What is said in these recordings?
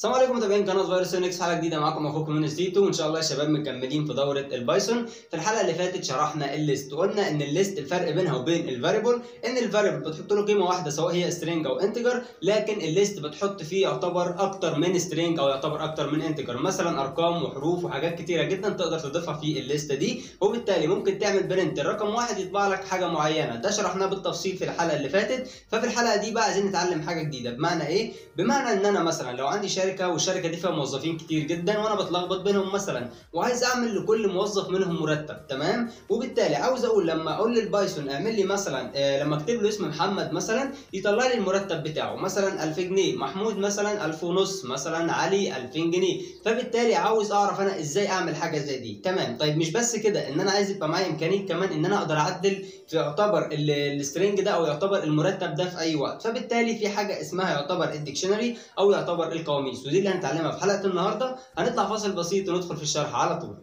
السلام عليكم متابعين قناه فيروس انكس حلقه جديده معاكم اخوكم من ستيتو وان شاء الله يا شباب مكملين في دوره البايثون في الحلقه اللي فاتت شرحنا الليست وقلنا ان الليست الفرق بينها وبين الفاريبل ان الفاريبل بتحط له قيمه واحده سواء هي سترينج او انتجر لكن الليست بتحط فيه يعتبر اكتر من سترينج او يعتبر اكتر من انتجر مثلا ارقام وحروف وحاجات كتيره جدا تقدر تضيفها في الليسته دي وبالتالي ممكن تعمل برنت الرقم واحد يطبع لك حاجه معينه ده شرحناه بالتفصيل في الحلقه اللي فاتت ففي الحلقه دي بقى عايزين نتعلم حاجه جديده بمعنى ايه بمعنى ان انا مثلا لو عندي شركه والشركه دي فيها موظفين كتير جدا وانا بتلخبط بينهم مثلا وعايز اعمل لكل موظف منهم مرتب تمام وبالتالي عاوز اقول لما اقول للبايثون اعمل لي مثلا آه لما اكتب له اسم محمد مثلا يطلع لي المرتب بتاعه مثلا 1000 جنيه محمود مثلا 1000 ونص مثلا علي 2000 جنيه فبالتالي عاوز اعرف انا ازاي اعمل حاجه زي دي تمام طيب مش بس كده ان انا عايز يبقى معايا امكانيه كمان ان انا اقدر اعدل في يعتبر السترنج ده او يعتبر المرتب ده في اي وقت فبالتالي في حاجه اسمها يعتبر الديكشنري او يعتبر القواميس ودي اللي هنتعلمها في حلقه النهارده هنطلع فاصل بسيط وندخل في الشرح على طول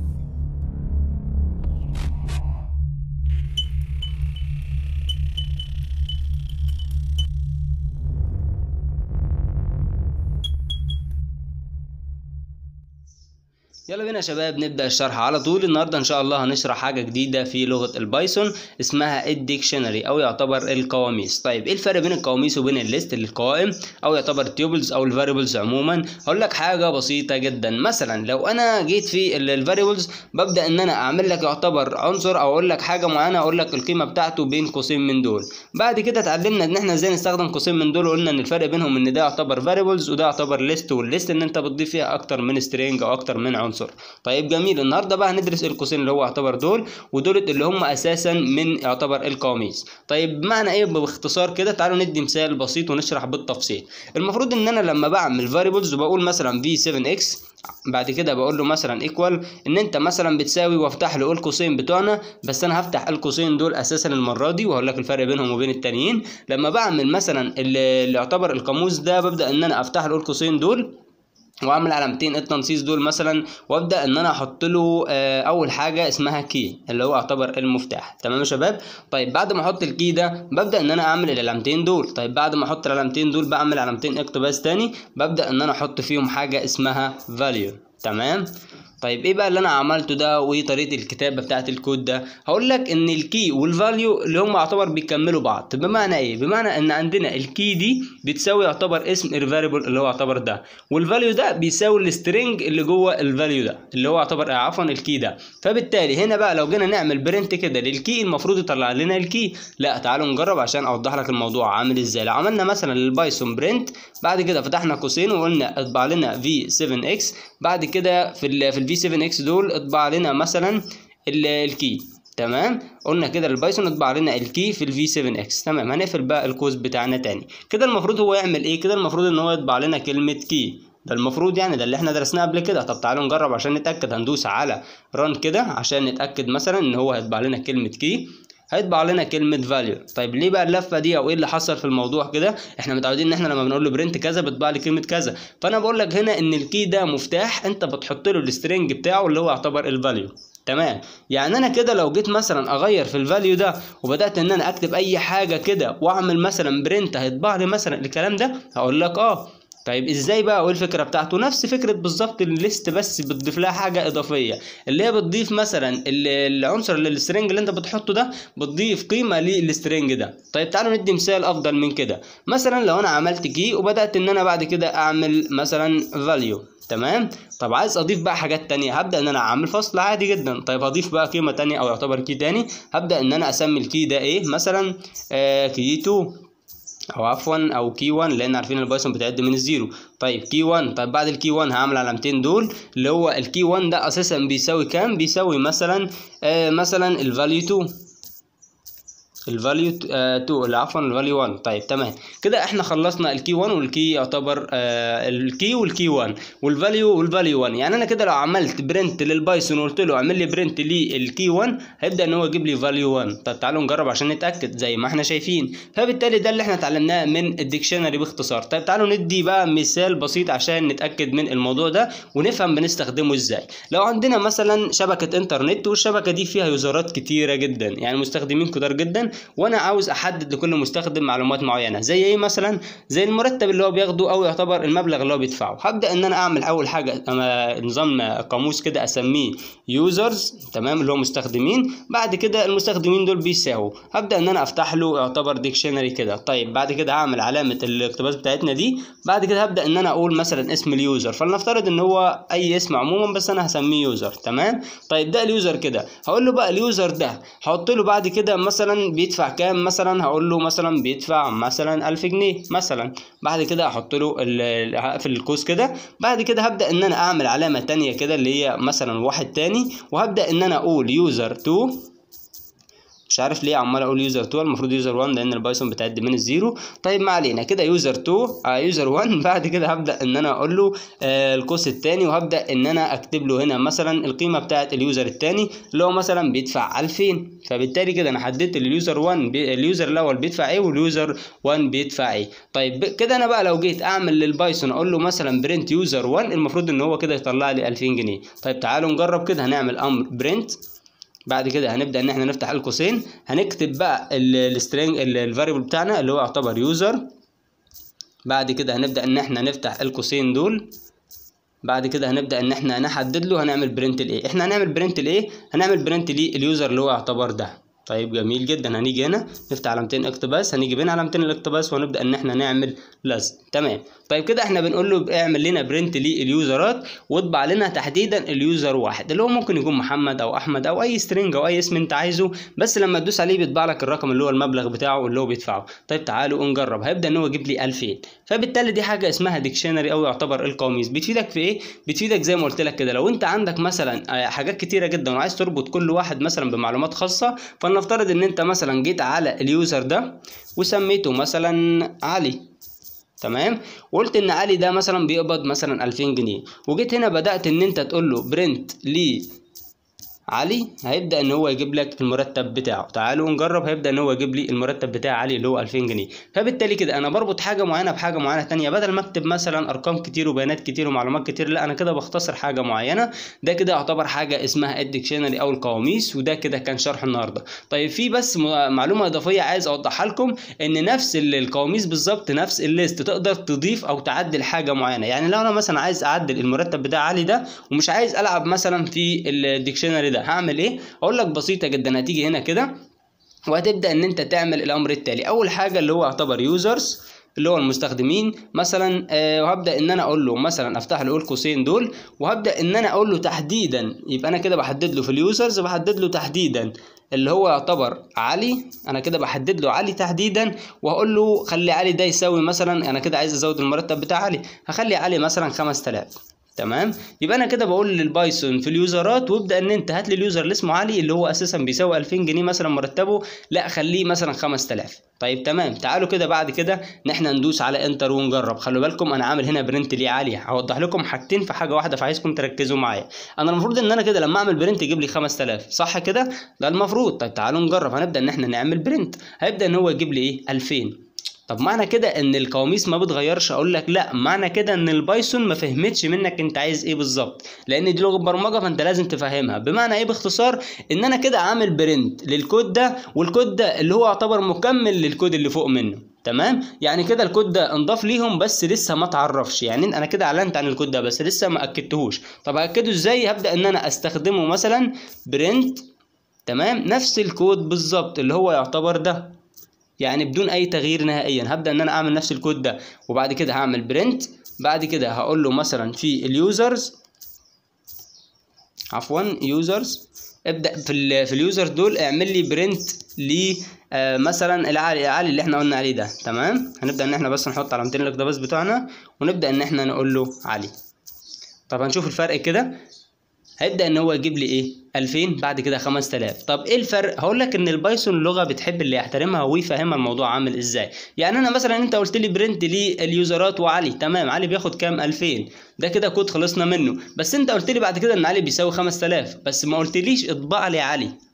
يلا بينا يا شباب نبدا الشرح على طول النهارده ان شاء الله هنشرح حاجه جديده في لغه البايثون اسمها الديكشنري او يعتبر القواميس طيب ايه الفرق بين القواميس وبين الليست القوائم او يعتبر التيوبلز او الفاريبلز عموما هقول لك حاجه بسيطه جدا مثلا لو انا جيت في الفاريبلز ببدا ان انا اعمل لك يعتبر عنصر او اقول لك حاجه معينه اقول لك القيمه بتاعته بين قوسين من دول بعد كده اتعلمنا ان احنا ازاي نستخدم قوسين من دول وقلنا ان الفرق بينهم ان ده يعتبر فاريبلز وده يعتبر ليست والليست ان انت بتضيف فيها اكتر من سترينج او اكتر من عنصر عنصر طيب جميل النهارده بقى هندرس القوسين اللي هو يعتبر دول ودول اللي هم اساسا من يعتبر القواميس طيب معنى ايه باختصار كده تعالوا ندي مثال بسيط ونشرح بالتفصيل المفروض ان انا لما بعمل فاريبلز وبقول مثلا v7x بعد كده بقول له مثلا ايكوال ان انت مثلا بتساوي وافتح له القوسين بتوعنا بس انا هفتح القوسين دول اساسا المره دي وهقول لك الفرق بينهم وبين التانيين لما بعمل مثلا اللي يعتبر القاموس ده ببدا ان انا افتح له القوسين دول واعمل علامتين التنصيص دول مثلا وابدا ان انا احط له اول حاجه اسمها كي اللي هو يعتبر المفتاح تمام يا شباب طيب بعد ما احط الكي ده ببدا ان انا اعمل العلامتين دول طيب بعد ما احط العلامتين دول بعمل علامتين اقتباس تاني ببدا ان انا احط فيهم حاجه اسمها value تمام طيب ايه بقى اللي انا عملته ده وايه طريقه الكتابه بتاعه الكود ده هقول لك ان الكي والفاليو اللي هم يعتبر بيكملوا بعض بمعنى ايه بمعنى ان عندنا الكي دي بتساوي يعتبر اسم الفاريبل اللي هو يعتبر ده والفاليو ده بيساوي السترنج اللي جوه الفاليو ده اللي هو يعتبر عفوا الكي ده فبالتالي هنا بقى لو جينا نعمل برنت كده للكي المفروض يطلع لنا الكي لا تعالوا نجرب عشان اوضح لك الموضوع عامل ازاي لو عملنا مثلا للبايثون برنت بعد كده فتحنا قوسين وقلنا اطبع لنا v7x بعد كده في ال في الفي 7 اكس دول اطبع لنا مثلا الكي تمام قلنا كده البايثون اطبع لنا الكي في الفي 7 اكس تمام هنقفل بقى الكوز بتاعنا تاني كده المفروض هو يعمل ايه كده المفروض ان هو يطبع لنا كلمه كي ده المفروض يعني ده اللي احنا درسناه قبل كده طب تعالوا نجرب عشان نتاكد هندوس على ران كده عشان نتاكد مثلا ان هو هيطبع لنا كلمه كي هيطبع لنا كلمة فاليو طيب ليه بقى اللفة دي او ايه اللي حصل في الموضوع كده احنا متعودين ان احنا لما بنقول له برنت كذا بيطبع لي كلمة كذا فانا بقول لك هنا ان الكي ده مفتاح انت بتحط له السترنج بتاعه اللي هو يعتبر الفاليو تمام يعني انا كده لو جيت مثلا اغير في الفاليو ده وبدات ان انا اكتب اي حاجه كده واعمل مثلا برنت هيطبع لي مثلا الكلام ده هقول لك اه طيب ازاي بقى وايه الفكره بتاعته نفس فكره بالظبط الليست بس بتضيف لها حاجه اضافيه اللي هي بتضيف مثلا العنصر اللي السترنج اللي انت بتحطه ده بتضيف قيمه للسترنج ده طيب تعالوا ندي مثال افضل من كده مثلا لو انا عملت كي وبدات ان انا بعد كده اعمل مثلا فاليو تمام طب عايز اضيف بقى حاجات تانية هبدا ان انا اعمل فصل عادي جدا طيب هضيف بقى قيمه تانية او يعتبر كي تاني هبدا ان انا اسمي الكي ده ايه مثلا آه كي 2 او عفوا او كي 1 لان عارفين البايثون بتعد من الزيرو طيب كي 1 طيب بعد الكي 1 هعمل علامتين دول اللي هو الكي 1 ده اساسا بيساوي كام بيساوي مثلا آه مثلا الفاليو 2 الفاليو 2 عفوا الفاليو 1 طيب تمام كده احنا خلصنا الكي 1 والكي يعتبر آه الكي والكي 1 والفاليو والفاليو 1 يعني انا كده لو عملت برنت للبايثون وقلت له اعمل لي برنت للكي 1 هيبدا ان هو يجيب لي فاليو 1 طب تعالوا نجرب عشان نتاكد زي ما احنا شايفين فبالتالي ده اللي احنا اتعلمناه من الديكشنري باختصار طيب تعالوا ندي بقى مثال بسيط عشان نتاكد من الموضوع ده ونفهم بنستخدمه ازاي لو عندنا مثلا شبكه انترنت والشبكه دي فيها يوزرات كتيره جدا يعني مستخدمين كتير جدا وانا عاوز احدد لكل مستخدم معلومات معينه زي ايه مثلا زي المرتب اللي هو بياخده او يعتبر المبلغ اللي هو بيدفعه هبدا ان انا اعمل اول حاجه أما نظام قاموس كده اسميه يوزرز تمام اللي هو مستخدمين بعد كده المستخدمين دول بيساووا هبدا ان انا افتح له يعتبر ديكشنري كده طيب بعد كده هعمل علامه الاقتباس بتاعتنا دي بعد كده هبدا ان انا اقول مثلا اسم اليوزر فلنفترض ان هو اي اسم عموما بس انا هسميه يوزر تمام طيب ده اليوزر كده هقول له بقى اليوزر ده هحط له بعد كده مثلا بيدفع كام مثلا هقول له مثلا بيدفع مثلا 1000 جنيه مثلا بعد كده احط له ال- هقفل القوس كده بعد كده هبدا ان انا اعمل علامه تانية كده اللي هي مثلا واحد تاني وهبدا ان انا اقول يوزر 2 مش عارف ليه عمال اقول يوزر 2 المفروض يوزر 1 لان البايثون بتعد من الزيرو طيب ما علينا كده يوزر 2 آه يوزر 1 بعد كده هبدا ان انا اقول له آه القوس الثاني وهبدا ان انا اكتب له هنا مثلا القيمه بتاعه اليوزر الثاني اللي هو مثلا بيدفع 2000 فبالتالي كده انا حددت اليوزر 1 بي اليوزر الاول بيدفع ايه واليوزر 1 بيدفع ايه طيب ب- كده انا بقى لو جيت اعمل للبايثون اقول له مثلا برنت يوزر 1 المفروض ان هو كده يطلع لي 2000 جنيه طيب تعالوا نجرب كده هنعمل امر برنت بعد كده هنبدا ان احنا نفتح القوسين هنكتب بقى السترينج الفاريبل بتاعنا اللي هو يعتبر يوزر بعد كده هنبدا ان احنا نفتح القوسين دول بعد كده هنبدا ان احنا نحدد له هنعمل برنت الايه احنا هنعمل برنت الايه هنعمل برنت لليوزر اللي هو يعتبر ده طيب جميل جدا هنيجي هنا نفتح علامتين اقتباس هنيجي بين علامتين الاقتباس وهنبدا ان احنا نعمل لزق تمام طيب كده احنا بنقول له اعمل لنا برنت لليوزرات واطبع لنا تحديدا اليوزر واحد اللي هو ممكن يكون محمد او احمد او اي سترينج او اي اسم انت عايزه بس لما تدوس عليه بيطبع لك الرقم اللي هو المبلغ بتاعه اللي هو بيدفعه طيب تعالوا نجرب هيبدا ان هو يجيب لي 2000 فبالتالي دي حاجه اسمها ديكشنري او يعتبر القواميس بتفيدك في ايه بتفيدك زي ما قلت لك كده لو انت عندك مثلا آه، حاجات كتيره جدا وعايز تربط كل واحد مثلا بمعلومات خاصه فلنفترض ان انت مثلا جيت على اليوزر ده وسميته مثلا علي تمام وقلت ان علي ده مثلا بيقبض مثلا 2000 جنيه وجيت هنا بدات ان انت تقول له برنت لي علي هيبدا ان هو يجيب لك المرتب بتاعه تعالوا نجرب هيبدا ان هو يجيب لي المرتب بتاع علي اللي هو 2000 جنيه فبالتالي كده انا بربط حاجه معينه بحاجه معينه تانية بدل ما اكتب مثلا ارقام كتير وبيانات كتير ومعلومات كتير لا انا كده بختصر حاجه معينه ده كده يعتبر حاجه اسمها الديكشنري او القواميس وده كده كان شرح النهارده طيب في بس م- معلومه اضافيه عايز اوضحها لكم ان نفس ال- القواميس بالظبط نفس الليست تقدر تضيف او تعدل حاجه معينه يعني لو انا مثلا عايز اعدل المرتب بتاع علي ده ومش عايز العب مثلا في الديكشنري ده هعمل ايه اقول لك بسيطه جدا هتيجي هنا كده وهتبدا ان انت تعمل الامر التالي اول حاجه اللي هو يعتبر يوزرز اللي هو المستخدمين مثلا آه وهبدا ان انا اقول له مثلا افتح له القوسين دول وهبدا ان انا اقول له تحديدا يبقى انا كده بحدد له في اليوزرز بحدد له تحديدا اللي هو يعتبر علي انا كده بحدد له علي تحديدا وهقول له خلي علي ده يساوي مثلا انا كده عايز ازود المرتب بتاع علي هخلي علي مثلا 5000 تمام يبقى انا كده بقول للبايثون في اليوزرات وابدا ان انت هات لي اليوزر اللي اسمه علي اللي هو اساسا بيساوي 2000 جنيه مثلا مرتبه لا خليه مثلا 5000 طيب تمام تعالوا كده بعد كده ان احنا ندوس على انتر ونجرب خلوا بالكم انا عامل هنا برنت ليه عاليه هوضح لكم حاجتين في حاجه واحده فعايزكم تركزوا معايا انا المفروض ان انا كده لما اعمل برنت يجيب لي 5000 صح كده ده المفروض طيب تعالوا نجرب هنبدا ان احنا نعمل برنت هيبدا ان هو يجيب لي ايه 2000 طب معنى كده ان القواميس ما بتغيرش اقول لك لا معنى كده ان البايثون ما فهمتش منك انت عايز ايه بالظبط لان دي لغه برمجه فانت لازم تفهمها بمعنى ايه باختصار ان انا كده عامل برنت للكود ده والكود ده اللي هو يعتبر مكمل للكود اللي فوق منه تمام يعني كده الكود ده انضاف ليهم بس لسه ما تعرفش يعني انا كده اعلنت عن الكود ده بس لسه ما اكدتهوش طب اكده ازاي هبدا ان انا استخدمه مثلا برنت تمام نفس الكود بالظبط اللي هو يعتبر ده يعني بدون اي تغيير نهائيا هبدا ان انا اعمل نفس الكود ده وبعد كده هعمل برنت بعد كده هقول له مثلا في اليوزرز عفوا يوزرز ابدا في ال في اليوزرز دول اعمل لي برنت ل آه مثلا العالي العالي اللي احنا قلنا عليه ده تمام هنبدا ان احنا بس نحط علامتين الاقتباس بتاعنا ونبدا ان احنا نقول له علي طب هنشوف الفرق كده هيبدا ان هو يجيب لي ايه 2000 بعد كده 5000 طب ايه الفرق هقول لك ان البايثون لغه بتحب اللي يحترمها ويفهمها الموضوع عامل ازاي يعني انا مثلا انت قلت لي برنت لليوزرات وعلي تمام علي بياخد كام 2000 ده كده كود خلصنا منه بس انت قلت لي بعد كده ان علي بيساوي 5000 بس ما قلتليش اطبع لي علي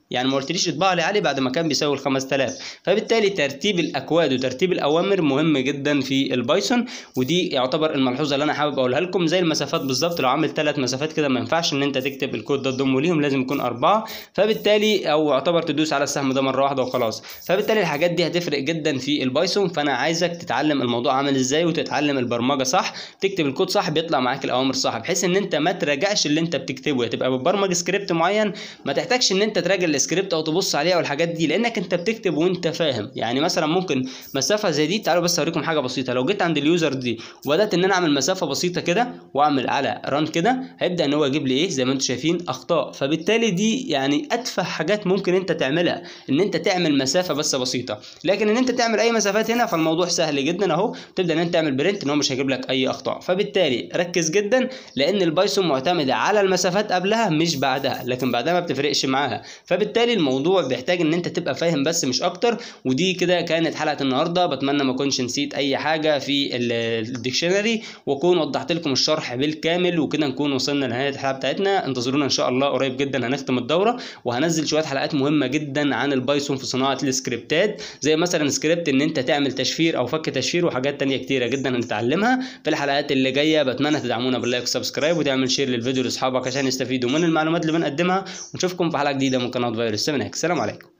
يعني ما قلتليش اطبع لي عليه بعد ما كان بيساوي ال 5000 فبالتالي ترتيب الاكواد وترتيب الاوامر مهم جدا في البايثون ودي يعتبر الملحوظه اللي انا حابب اقولها لكم زي المسافات بالظبط لو عامل ثلاث مسافات كده ما ينفعش ان انت تكتب الكود ده تضمه ليهم لازم يكون اربعه فبالتالي او يعتبر تدوس على السهم ده مره واحده وخلاص فبالتالي الحاجات دي هتفرق جدا في البايثون فانا عايزك تتعلم الموضوع عامل ازاي وتتعلم البرمجه صح تكتب الكود صح بيطلع معاك الاوامر صح بحيث ان انت ما تراجعش اللي انت بتكتبه تبقى بتبرمج سكريبت معين ما تحتاجش ان انت تراجع السكريبت او تبص عليه والحاجات دي لانك انت بتكتب وانت فاهم يعني مثلا ممكن مسافه زي دي تعالوا بس اوريكم حاجه بسيطه لو جيت عند اليوزر دي وبدات ان انا اعمل مسافه بسيطه كده واعمل على ران كده هيبدا ان هو يجيب لي ايه زي ما انتم شايفين اخطاء فبالتالي دي يعني اتفه حاجات ممكن انت تعملها ان انت تعمل مسافه بس بسيطه لكن ان انت تعمل اي مسافات هنا فالموضوع سهل جدا اهو تبدا ان انت تعمل برنت ان هو مش هيجيب لك اي اخطاء فبالتالي ركز جدا لان البايثون معتمده على المسافات قبلها مش بعدها لكن بعدها ما بتفرقش معاها فبالتالي الموضوع بيحتاج ان انت تبقى فاهم بس مش اكتر ودي كده كانت حلقه النهارده بتمنى ما اكونش نسيت اي حاجه في الديكشنري واكون وضحت لكم الشرح بالكامل وكده نكون وصلنا لنهايه الحلقه بتاعتنا انتظرونا ان شاء الله قريب جدا هنختم الدوره وهنزل شويه حلقات مهمه جدا عن البايثون في صناعه السكريبتات زي مثلا سكريبت ان انت تعمل تشفير او فك تشفير وحاجات تانية كتيره جدا هنتعلمها في الحلقات اللي جايه بتمنى تدعمونا باللايك وسبسكرايب وتعمل شير للفيديو لاصحابك عشان يستفيدوا من المعلومات اللي بنقدمها ونشوفكم في حلقه جديده من قناه فيروس 7 السلام عليكم